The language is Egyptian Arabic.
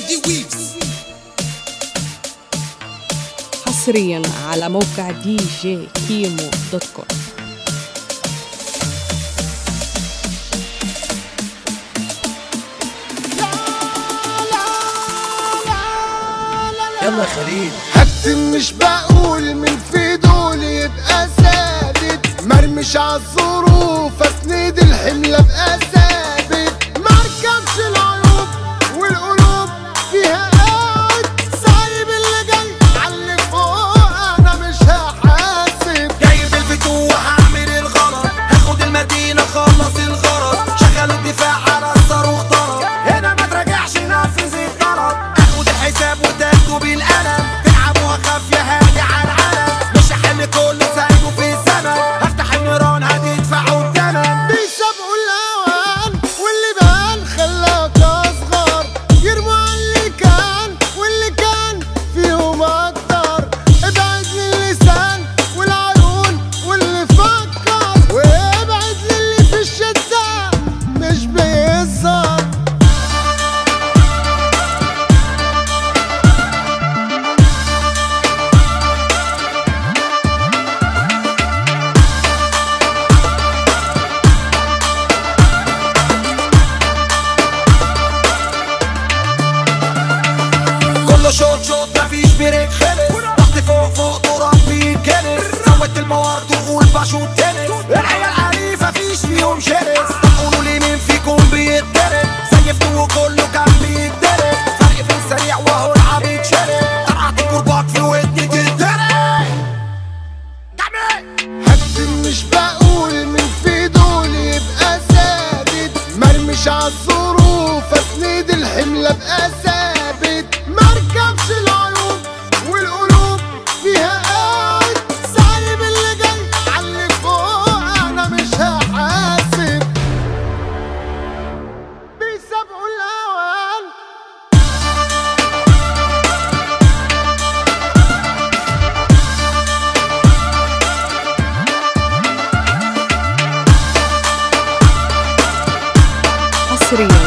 دي ويفز حصريا على موقع دي جي كيمو دوت كوم يلا خليل هكتم مش بقول من في دول يبقى ثابت مرمش عالظروف اسند الحمل ابقى ثابت مركبش العيوب والقلوب فيها قاعد سايب اللي جاي على فوق انا مش هحاسب جايب الفتوح هعمل الغلط هاخد المدينة خلص الغرض شغل الدفاع على الصاروخ ضرب هنا ما تراجعش نفذ الطلب اخد الحساب وتاخده بالقلم تلعبوا اخاف يا هادي على العلم مش هحل كل سايبه في الزمن هفتح النيران هتدفعوا الثمن بيسابقوا الاوان واللي بان خلاك اصغر يرموا على اللي كان واللي كان فيهم اكتر ابعد من اللسان والعيون واللي فكر وابعد للي في الشدة مش بيهزر كله شوط شوط مفيش بريك خلص تحت فوق فوق تراب بيتكنس زودت المواد وقول بشوط تنس العيال عنيفة فيش فيهم شرس قولوا لي مين فيكم بيتدرب زيفتوا وكله كان بيتدرب فرق في السريع وهو العبيد شرب طلعت الكرباج في ودني تتدرب هكتم مش بقول من في دول يبقى ثابت مرمش عالظروف اسند الحمل ابقى ثابت مركبش العيوب والقلوب فيها قاعد سايب اللي جاي على اللي فوق انا مش هحاسب بيسابقوا الاوان حصريا